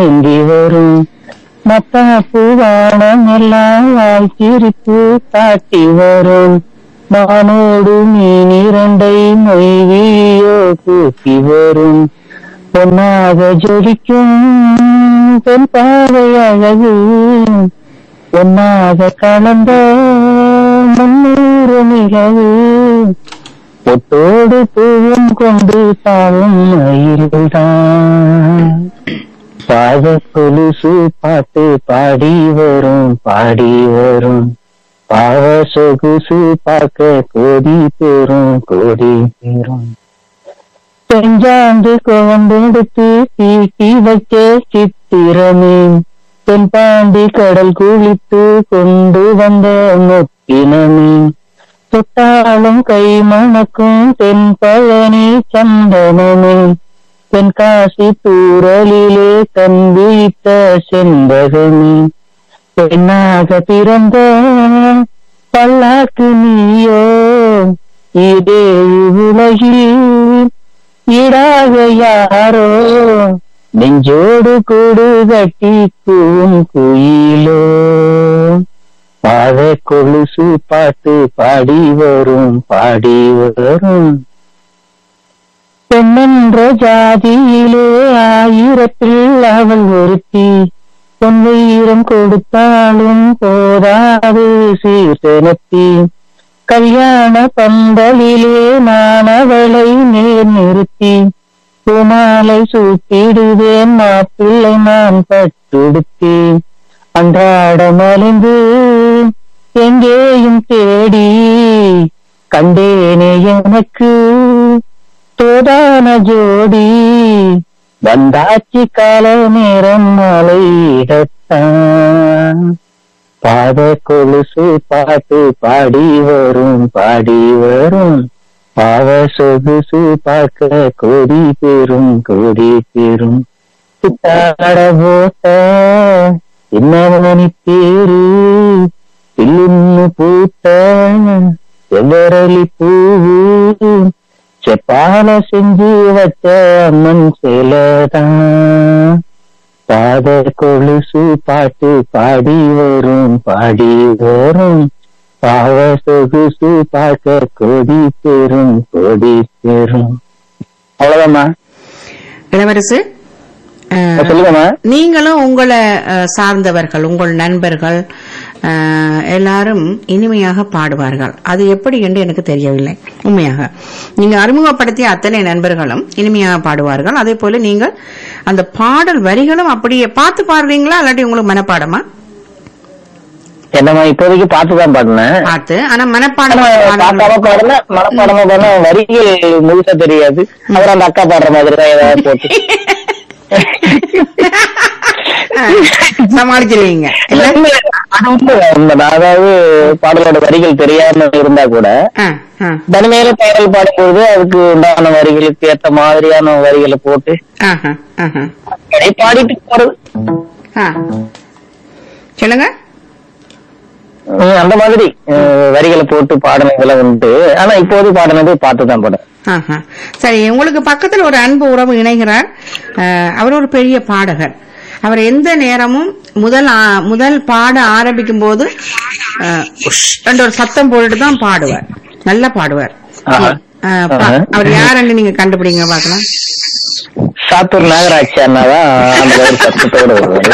ஏந்தி வரும் மத்தாப்பு வானம் எல்லாம் வாய் சிரிப்பு காட்டி வரும் மானோடு மீன் இரண்டை மொய்வியோ கூட்டி வரும் பொன்னாக ஜொலிக்கும் பெண் பாவை அழகு பொன்னாக கலந்த முன்னூறு நிலவு பொட்டோடு பூவும் கொண்டு தாவும் மயில்தான் பாத கொலுசு பாட்டு பாடி வரும் பாடி வரும் பாவ சொகுசு பார்க்க கோடி பெறும் கோடி பெறும் பெஞ்சாந்து குழம்பெடுத்து தீட்டி வைக்க சித்திரமே தென்பாண்டி கடல் குளித்து கொண்டு வந்த முத்தினமே தொட்டாலும் கை மணக்கும் தென் பழனி சந்தனமே தென்காசி தூரலிலே கண் விழித்த செண்பகமே பெண்ணாக பிறந்த பல்லாக்கு நீயோ இதே உலகில் ஈடாக யாரோ நெஞ்சோடு கூடு கட்டி கூவும் குயிலோ பாத கொலுசு பாட்டு பாடி வரும் பாடி வரும் பெண்ணென்ற ஜாதியிலே ஆயிரத்தில் அவள் ஒருத்தி பொன் வீரம் கொடுத்தாலும் போதாது சீர்தனத்தி கல்யாண பந்தலிலே நான் அவளை நேர் நிறுத்தி பூமாலை சூட்டிடுவேன் மாப்பிள்ளை நான் பட்டுடுத்தி அன்றாடம் அலைந்து எங்கேயும் தேடி கண்டேனே எனக்கு தோதான ஜோடி வந்தாச்சி கால நேரம் மலையிடத்தான் பாத கொலுசு பாட்டு பாடி வரும் பாடி வரும் பாவ சொகுசு பார்க்க கொடி பெறும் கொடி பெறும் சித்தாட போட்ட என்னவனி பேரு பில்லுன்னு பூத்த செவ்வரளி பூவு செப்பால செஞ்சு வச்ச அம்மன் சேலதான் பாத கொலுசு பாட்டு பாடி வரும் பாடி வரும் பாவ சொகுசு பார்க்க கொடி பெறும் கொடி பெறும் அவ்வளவுதாம்மா இளவரசு அஹ், சொல்லுங்கம்மா நீங்களும் உங்களை அஹ், சார்ந்தவர்கள் உங்கள் நண்பர்கள் அஹ், எல்லாரும் இனிமையாக பாடுவார்கள் அது எப்படி என்று எனக்கு தெரியவில்லை உண்மையாக நீங்க அறிமுகப்படுத்திய அத்தனை நண்பர்களும் இனிமையாக பாடுவார்கள் அதே போல நீங்கள் அந்த பாடல் வரிகளும் அப்படியே பார்த்து பாடுறீங்களா இல்லாட்டி உங்களுக்கு மனப்பாடமா என்னம்மா இப்போதைக்கு பார்த்துதான் பாடினேன் பார்த்து ஆனா மனப்பாடம் பார்க்காம பாடல மனப்பாடமா பாடல வரிகள் முழுசா தெரியாது அப்புறம் அந்த அக்கா பாடுற மாதிரி தான் ஏதாவது போட்டு சமாளிச்சிருவீங்க இல்ல அது உண்மை உண்மைதான். அதாவது பாடலோட வரிகள் தெரியாம இருந்தா கூட ஆ, ஆ, தனிமையில பாடல் பாடும்போது அதுக்கு உண்டான வரிகளுக்கு ஏத்த மாதிரியான வரிகளை போட்டு ஆஹா, ஆஹா. அப்படியே பாடிட்டு போறது ஆ. சொல்லுங்க உம், அந்த மாதிரி அஹ், வரிகளை போட்டு பாடினதெல்லாம் உண்டு ஆனா இப்போது பாடினது பார்த்துதான் பாடு ஆஹா. சரி உங்களுக்கு பக்கத்தில் ஒரு அன்பு உறவு இணைகிறார் அஹ், அவர் ஒரு பெரிய பாடகர் அவர் எந்த நேரமும் முதல் ஆ- முதல் பாட ஆரம்பிக்கும் போது அஹ், உஷ் என்ற ஒரு சத்தம் போட்டுட்டு தான் பாடுவார் நல்லா பாடுவார் ஆஹா. அஹ், பா- ஆஹா. அவர் யாருன்னு நீங்க கண்டுபிடிங்க பாக்கலாம் சாத்தூர் நாகராட்சி அண்ணாதான் அந்த ஒரு சத்தத்தோட வருவாரு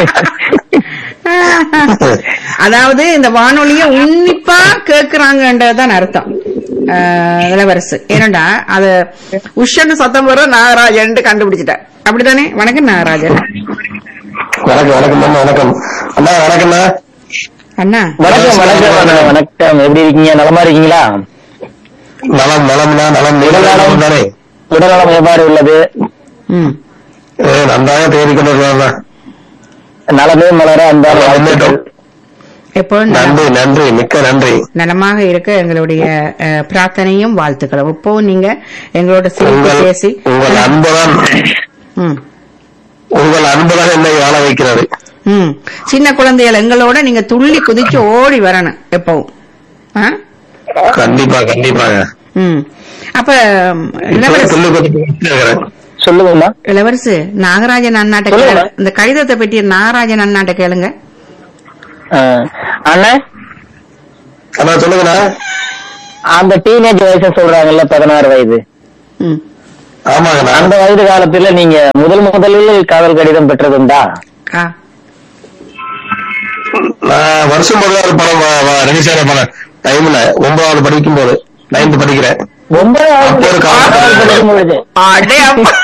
அதாவது இந்த வானொலிய உன்னிப்பா கேக்குறாங்கன்றதுதான் அர்த்தம் அஹ், இளவரசு ஏனண்டா அது உஷன்னு சத்தம் வரும் நாகராஜன் கண்டுபிடிச்சிட்டேன் அப்படித்தானே வணக்கம் நாகராஜன் வணக்கம் வணக்கம் அம்மா வணக்கம் அண்ணா வணக்கம்ண்ணா அண்ணா வணக்கம் வணக்கம் அண்ணா, வணக்கம் எப்படி இருக்கீங்க நலமா இருக்கீங்களா நலம் நலம்ண்ணா நலம் நீங்கள் நலம் தானே உடல்நலம் எவ்வாறு உள்ளது ம் ஏ, நன்றாக தேடிக்கொண்டு இருக்கோம்ண்ணா நலமே மலர அன்பான வாழ்த்துக்கள் எப்போதும் நலம்- நன்றி நன்றி மிக்க நன்றி நலமாக இருக்க எங்களுடைய அஹ், பிரார்த்தனையும் வாழ்த்துக்களும் இப்போ நீங்க எங்களோட சிரித்து உங்கள் பேசி உங்கள் அன்புதான் ம் உங்கள் அன்புதான் என்னை வாழ வைக்கிறது ம் சின்ன குழந்தைகள் எங்களோட நீங்க துள்ளி குதிச்சு ஓடி வரணும் எப்பவும் ஆ? கண்டிப்பா கண்டிப்பாங்க ம் அப்ப இளவரசி துள்ளி கொதித்து இருக்கிறேன் சொல்லுங்கம்மா இளவரசு நாகராஜன் அண்ணாட்ட சொல்லுங்க. கேளு இந்த கடிதத்தை பற்றி நாகராஜன் அண்ணாட்ட கேளுங்க அஹ், அண்ணா அண்ணா சொல்லுங்கண்ணா அந்த டீனேஜ் வயசு சொல்றாங்கல்ல பதினாறு வயது ம் ஆமாங்கண்ணா அந்த வயது காலத்துல நீங்க முதல் முதலில் காதல் கடிதம் பெற்றதுண்டா ஆ நான் வருஷம் பதினாறு படம் ரிலீஸ் ஆன படம் டைம்ல ஒன்பதாவது படிக்கும் போது நைன்த் படிக்கிறேன் ஒன்பதாவது அப்போ ஒரு காதல் காதல் படிக்கும் பொழுது அடே அப்பா.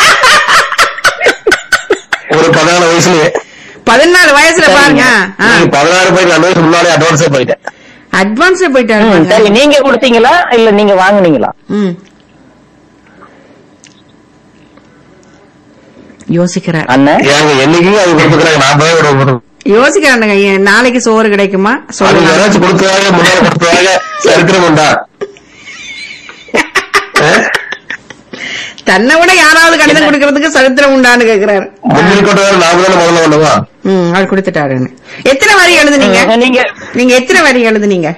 ஒரு பதினாலு வயசுலயே பதினாலு வயசுல பாருங்க நீங்க பதினாறு போய் ரெண்டு வயசு முன்னாலே அட்வான்ஸே போயிட்டேன் அட்வான்ஸ் போயிட்டாரு ம், பாருங்க. சரி நீங்க கொடுத்தீங்களா இல்ல நீங்க வாங்குனீங்களா ம் யோசிக்கிறார் அண்ணன் ஏங்க என்னைக்கு அது கொடுத்துக்கிறாங்க நான் போய் ஒரு ஒரு- யோசிக்கிறானுங்க ஏன் நாளைக்கு சோறு கிடைக்குமா அது சொல்லுங்க யாராச்சும் கொடுத்ததாக முன்னால கொடுத்ததாக சரித்திரம் உண்டா அஹ்? தன்னை விட யாராவது கடிதம் கொடுக்கறதுக்கு சரித்திரம் உண்டான்னு கேக்குறாரு முந்திரி கொட்டதாக நாம தானே முதல்ல பண்ணுவா ம் அவர் கொடுத்துட்டாருன்னு எத்தனை வரி எழுதுனீங்க ம், நீங்க நீங்க எத்தனை வரி எழுதுனீங்க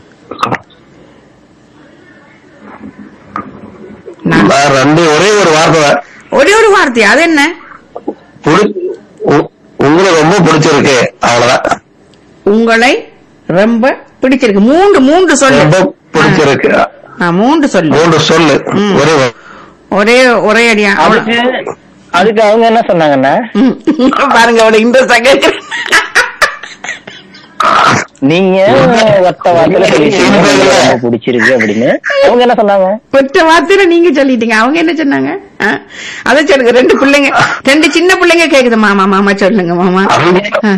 நான் நான் ரெண்டு ஒரே ஒரு வார்த்தை தான். ஒரே ஒரு வார்த்தை அது என்ன புடி- உ- உங்களை ரொம்ப பிடிச்சிருக்கு அவ்வளவுதான் உங்களை ரொம்ப பிடிச்சிருக்கு மூன்று மூன்று சொல்லு ரொம்ப பிடிச்சிருக்கு ஆ, மூன்று சொல்லு மூன்று சொல்லு ம். ஒரே வா- ஒரே ஒரே அடியா அதுக்கு அதுக்கு அவங்க என்ன சொன்னாங்கண்ணா ம். பாருங்க அவளை இன்ட்ரெஸ்டா கேக்குறேன் நீங்க ஒத்த வார்த்தையில சொல்லிட்டீங்க உங்களுக்கு ரொம்ப பிடிச்சிருக்கு அப்படின்னு அவங்க என்ன சொன்னாங்க ஒற்ற வார்த்தையில நீங்க சொல்லிட்டீங்க அவங்க என்ன சொன்னாங்க ஆ? அதை சொல்லுங்க ரெண்டு பிள்ளைங்க ரெண்டு சின்ன பிள்ளைங்க கேக்குது மாமா மாமா சொல்லுங்க மாமா அவங்க ஆ.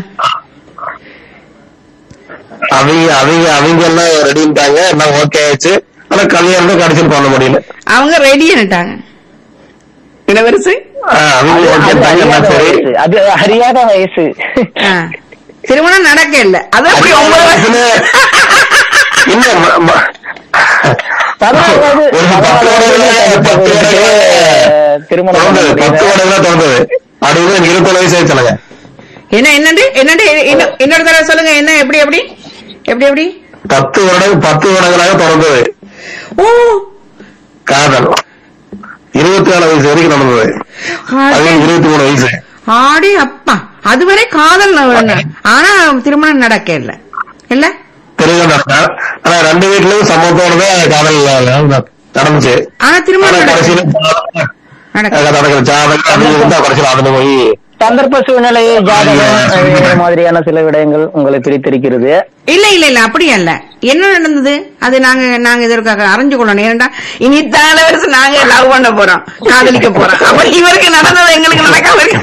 அவங்க அவங்க அவங்க எல்லாம் ரெடின்ட்டாங்க எல்லாம் ஓகே ஆயிடுச்சு ஆனா கல்யாணம் தான் கடைசியில் பண்ண முடியல அவங்க ரெடின்னுட்டாங்க இளவரசு ஆ, அவங்க அது- ஓகே அது தாங்க அறியாத சரி வயசு அது அறியாத வயசு ஆ. திருமணம் நடக்க இல்ல அது அப்படி அது ஒன்பது வயசு வயசுல இல்ல ம- ம- பதினாறாவது ஒரு பத்து வருடங்களா- பத்து வருடங்களா திருமணம் பண்ண திறந்தது பத்து முடியல. வருடங்களா திறந்தது அடுத்து எனக்கு இருபத்தொரு வயசு ஆயிடுச்சுலங்க என்ன என்னண்டு என்னண்டு இன்னொ- இன்னொரு தடவை சொல்லுங்க என்ன எப்படி எப்படி எப்படி எப்படி பத்து வருடம் பத்து வருடங்களாக திறந்தது ஓ காதல் இருபத்தி நாலு வயசு வரைக்கும் நடந்தது அது ஆடி- இருபத்தி மூணு வயசு ஆடி அப்பா அதுவரை காதல் ந- ஆனா திருமணம் நடக்க இல்ல இல்ல தெரிஞ்ச ஆனா ரெண்டு வீட்லயும் சம்மத்தோட தான் காதல் நடந்துச்சு ஆனா ஆனா திருமணம் நடக்க கடைசியில நடக்க நடக்கிற ஜாதகம் அது வந்து கடைசியில் அதுல போய் சந்தர்ப்ப சூழ்நிலை ஜாதகம் வேறு மாதிரியான சில விடயங்கள் உங்களை பிரித்திருக்கிறது இல்ல இல்ல இல்ல அப்படி அல்ல என்ன நடந்தது அது நாங்க நாங்க இதற்காக அறிஞ்சு கொள்ளணும் ஏன்டா இனி இத்தனை வருஷம் நாங்க லவ் பண்ண போறோம் காதலிக்க போறோம் அப்ப இவருக்கு நடந்தது எங்களுக்கு நடக்காம இருக்கு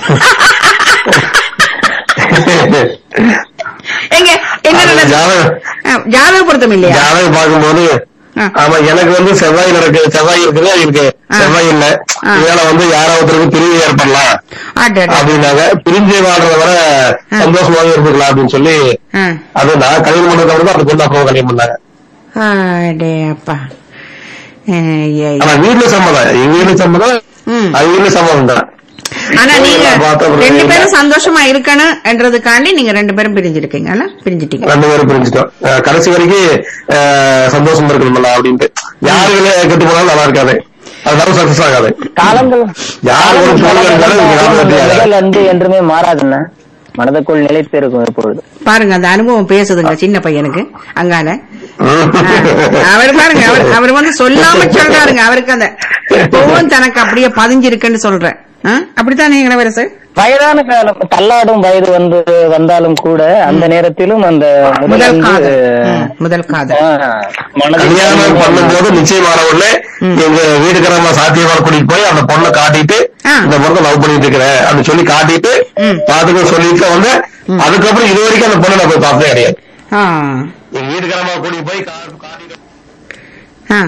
எங்க என்ன அது நடந்தது ஜாதகம் ஆ, ஜாதக பொருத்தம் இல்லையா ஜாதகம் பார்க்கும்போது ஆ. ஆமா எனக்கு வந்து செவ்வாய் நடக்கு செவ்வாய் இருக்குது இருக்கு ஆ. செவ்வாய் இல்ல ஆ. இதனால வந்து யாராவதுக்கு பிரிவு ஏற்படலாம் அடடா. அப்படின்னாங்க பிரிஞ்சு வாழ்றத விட ஆ. சந்தோஷமாக இருந்துக்கலாம் அப்படின்னு சொல்லி ஆ. அது நான் கல்யாணம் பண்ணதுக்கு அப்புறம் தான் அந்த பொண்ணு அப்போ கல்யாணம் பண்ணாங்க அடே அப்பா ஐயா, ஐயா. ஆனா வீட்டுல சம்மதம் எங்க வீட்டுல சம்மதம் ம். அது வீட்டுல சம்மதம் தான் ஆனா நீங்க நான் பார்த்த அப்புறம் ரெண்டு இல்ல. பேரும் சந்தோஷமா இருக்கணும் என்றதுக்காண்டி நீங்க ரெண்டு பேரும் பிரிஞ்சிருக்கீங்கல்ல பிரிஞ்சிட்டீங்க ரெண்டு பேரும் பிரிஞ்சுட்டோம் அஹ் கடைசி வரைக்கும் அஹ் சந்தோஷமா இருக்கணும்ல அப்படின்ட்டு யாரு கெட்டு போனாலும் நல்லா இருக்காது அதனால சக்சஸ் ஆகாது காலங்கள் யார் ஒரு போல இருந்தாலும் இங்க யாரும் வெற்றி ஆகாது. முதல் அன்பு என்றுமே மாறாதுண்ணா மனதுக்குள் நிலைத்து இருக்கும் எப்பொழுது பாருங்க அந்த அனுபவம் பேசுதுங்க சின்ன பையனுக்கு அங்கால ம். ஆ, அவர் பாருங்க அவர் அவர் வந்து சொல்லாம சொல்றாருங்க அவருக்கு அந்த இப்பவும் தனக்கு அப்படியே பதிஞ்சிருக்குன்னு சொல்றேன் ஆ, அப்படித்தானே இளவரசு வயதான காலம் தள்ளாடும் வயது வந்து வந்தாலும் கூட அந்த நேரத்திலும் அந்த முதல் முதல் அன்பு, காதல் ம், முதல் காதல் ஆ, மனதில் கல்யாணம் பண்ணும்போது நிச்சயமான உடனே எங்க வீட்டுக்காரமா சாத்தியமான கூட்டிட்டு போய் அந்த பொண்ணை காட்டிட்டு ஆ. இந்த பொண்ணை லவ் பண்ணிட்டு இருக்கிறேன் அப்படின்னு சொல்லி காட்டிட்டு ம். பாத்துக்க சொல்லிட்டு வந்து அதுக்கப்புறம் இது வரைக்கும் அந்த பொண்ணை நான் போய் பார்த்ததே கிடையாது ஆ எங்க வீட்டுக்காரமா கூட்டிட்டு போய் கா- காட்டிட்டு ஆ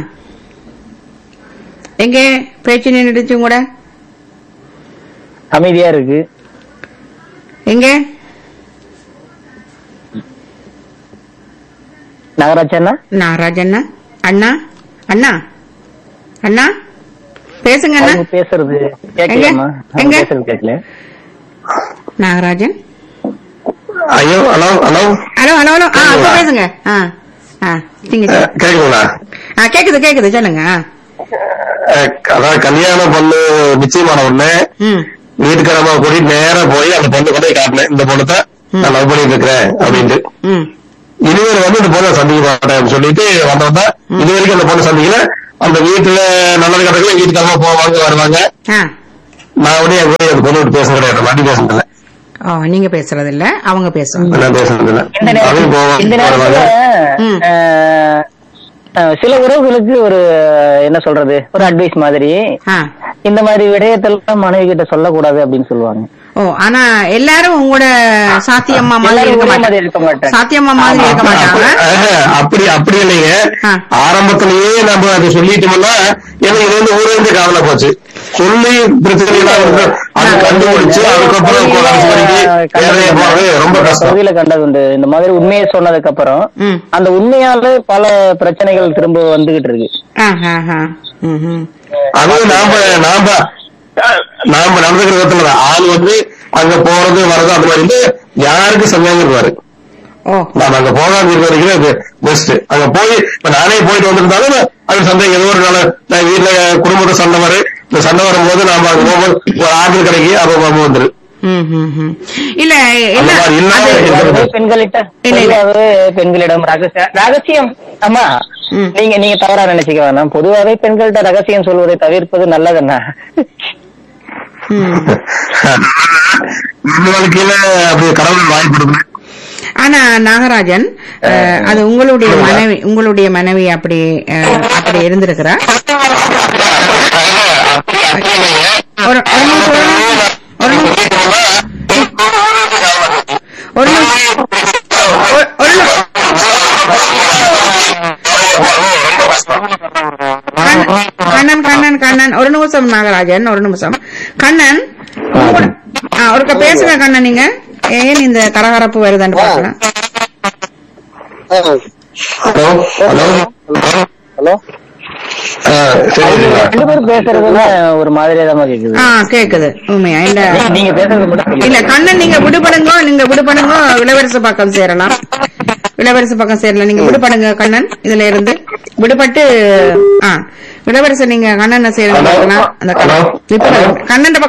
எங்க பேச்சு நின்றுச்சு கூட அமைதியா இருக்கு எங்க நாகராஜ் அண்ணா நாகராஜ் அண்ணா அண்ணா அண்ணா அண்ணா பேசுங்க அண்ணா அவங்க பேசுறது கேட்கலாமா அவங்க எங்க? பேசுறது கேட்கல நாகராஜன் ஐயோ hello hello hello hello hello ஆ அப்ப பேசுங்க ஆ ஆ நீங்க கேக்குதுங்களா ஆ கேக்குது கேக்குது சொல்லுங்க ஆ அஹ், அதாவது கல்யாணம் பொண்ணு நிச்சயமான உடனே ம் வீட்டுக்காரமா கூட்டிட்டு நேரா போய் அந்த பொண்ணு கொண்டு போய் காட்டினேன் இந்த பொண்ணு தான் நான் லவ் பண்ணிட்டு இருக்கிறேன் அப்படின்ட்டு ம் இனிமேல் வந்து இந்த பொண்ணை சந்திக்க மாட்டேன் அப்படின்னு சொல்லிட்டு வந்தவன் தான் இது வரைக்கும் அந்த பொண்ணு சந்திக்கல அந்த வீட்டுல நல்லது கிடக்கல வீட்டுக்காரமா போவாங்க வருவாங்க ஆ நான் வந்து என் கூட அந்த பொண்ணு விட்டு பேச கிடையாது வண்டி பேசுறதில்ல ஓ நீங்க பேசுறது இல்ல அவங்க பேசுவாங்க நான் பேசுறதில்ல இந்த அதுவும் நேரத்துல இந்த போவாங்க நேரத்துல வருவாங்க ம். அஹ், அஹ், சில உறவுகளுக்கு ஒரு என்ன சொல்றது ஒரு அட்வைஸ் மாதிரி ஆ இந்த மாதிரி விடயத்தெல்லாம் மனைவி கிட்ட சொல்லக்கூடாது அப்படின்னு சொல்லுவாங்க ஓ ஆனா எல்லாரும் உங்களோட சாத்தியம்மா மாதிரி எல்லாரும் இருக்க ஒரே மாதிரி மாட்டாங்க இருக்க மாட்டாங்க. சாத்தியம்மா மாதிரி இருக்க மாட்டாங்க ஆஹ், அப்படி அப்படி இல்லைங்க ஆ. ஆரம்பத்திலேயே நம்ம அதை சொல்லிட்டோம்னா எனக்கு இது வந்து ஊரேந்து காவல போச்சு சொல்லி பிரச்சனை எல்லாம் வந்து அதை கண்டுபிடிச்சு அதுக்கப்புறம் கடைசி வரைக்கும் வேலையை போறது ரொம்ப கஷ்டம் பகுதியில கண்டது உண்டு இந்த மாதிரி உண்மையை சொன்னதுக்கு அப்புறம் ம் அந்த உண்மையால பல பிரச்சனைகள் திரும்ப வந்துகிட்டு இருக்கு ஆ ஆ ஆ ம் ம் அதுவும் நாம நாம நாம நடந்துக்கிற விதத்துல தான். ஆள் வந்து அங்க போறது வர்றது அந்த மாதிரி இருந்து யாருக்கு சந்தேகம் இருப்பாரு ஓ நாம அங்க போகாம இருக்க வரைக்கும் அது பெஸ்ட் அங்க போய் இப்ப நானே போயிட்டு வந்திருந்தாலும் அது சந்தேகம் ஏதோ ஒரு நாள் நான் வீட்டுல குடும்பத்தை சண்டை வரும் இந்த சண்டை வரும்போது நாம அங்க போகும்போது ஒரு ஆட்கள் கிடைக்கி அப்ப போகும்போது வந்துரு ம் ம் ம் இல்ல அந்த என்ன மாதிரி இல்லாம அது- இருக்கிறது. பொதுவாகவே பெண்களிட்ட இல்ல, இல்ல. பொதுவாகவே பெண்களிடம் ரகசிய ரகசியம் ஆமா ம். நீங்க நீங்க தவறா நினைச்சுக்க வேணாம் பொதுவாகவே பெண்கள்கிட்ட ரகசியம் சொல்வதை தவிர்ப்பது நல்லதுன்னா ம். இந்த வாழ்க்கையில அப்படி கடவுள் வாய்ப்பு கொடுக்கணும் ஆனா நாகராஜன் அஹ், அது உங்களுடைய மனைவி உங்களுடைய மனைவி அப்படி அஹ், அப்படி இருந்திருக்கிறா ஒரு ஒரு நிமிஷம், ஒரு நிமிஷம், ஒரு நிமிஷம், ஒரு- ஒரு நிமிஷம். கண்ணன், கண்ணன் கண்ணன் கண்ணன் ஒரு நிமிஷம் நாகராஜன் ஒரு நிமிஷம் கண்ணன் உங்களோட- ஆ, ஒருக்க பேசுங்க கண்ணன் நீங்க ஏன் இந்த கரகரப்பு வருதுன்னு பாக்கலாம் ஹலோ ஹலோ ஹலோ ஆ, சரி சரிங்களா ரெண்டு பேரும் பேசுறதுல ஒரு மாதிரியா தான் கேக்குது ஆ கேக்குது உண்மையா இல்ல நீ- நீங்க பேசுறது மட்டும் இல்ல கண்ணன் நீங்க விடுபடுங்க நீங்க விடுபடுங்க இளவரசு பக்கம் சேரலாம் இளவரசு பக்கம் சேரலாம் நீங்க விடுபடுங்க கண்ணன் இதுல இருந்து விடுபட்டு ஆ இளவரசு நீங்க கண்ணனை சேருங்க ஹலோ. பார்க்கலாம். அந்த கண்ணன் ஹலோ. இப்ப கண்ணன் பக்கம்